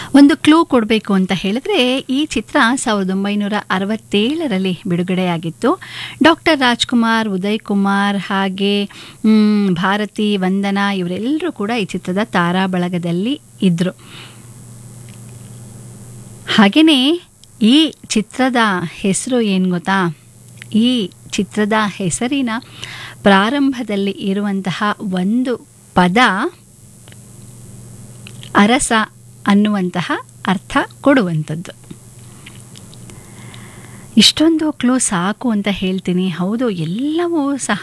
ಒಂದು ಕ್ಲೂ ಕೊಡಬೇಕು ಅಂತ ಹೇಳಿದ್ರೆ ಈ ಚಿತ್ರ ಸಾವಿರದ ಒಂಬೈನೂರ ಅರವತ್ತೇಳರಲ್ಲಿ ಬಿಡುಗಡೆಯಾಗಿತ್ತು ಡಾಕ್ಟರ್ ರಾಜ್ಕುಮಾರ್ ಉದಯ್ ಕುಮಾರ್ ಹಾಗೆ ಮ್, ಭಾರತಿ ವಂದನಾ ಇವರೆಲ್ಲರೂ ಕೂಡ ಈ ಚಿತ್ರದ ತಾರಾ ಬಳಗದಲ್ಲಿ ಇದ್ದರು ಹಾಗೆಯೇ ಈ ಚಿತ್ರದ ಹೆಸರು ಏನು ಗೊತ್ತಾ ಈ ಚಿತ್ರದ ಹೆಸರಿನ ಪ್ರಾರಂಭದಲ್ಲಿ ಇರುವಂತಹ ಒಂದು ಪದ ಅರಸ ಅನ್ನುವಂತಹ ಅರ್ಥ ಕೊಡುವಂಥದ್ದು ಇಷ್ಟೊಂದು ಕ್ಲೂ ಸಾಕು ಅಂತ ಹೇಳ್ತೀನಿ ಹೌದು ಎಲ್ಲವೂ ಸಹ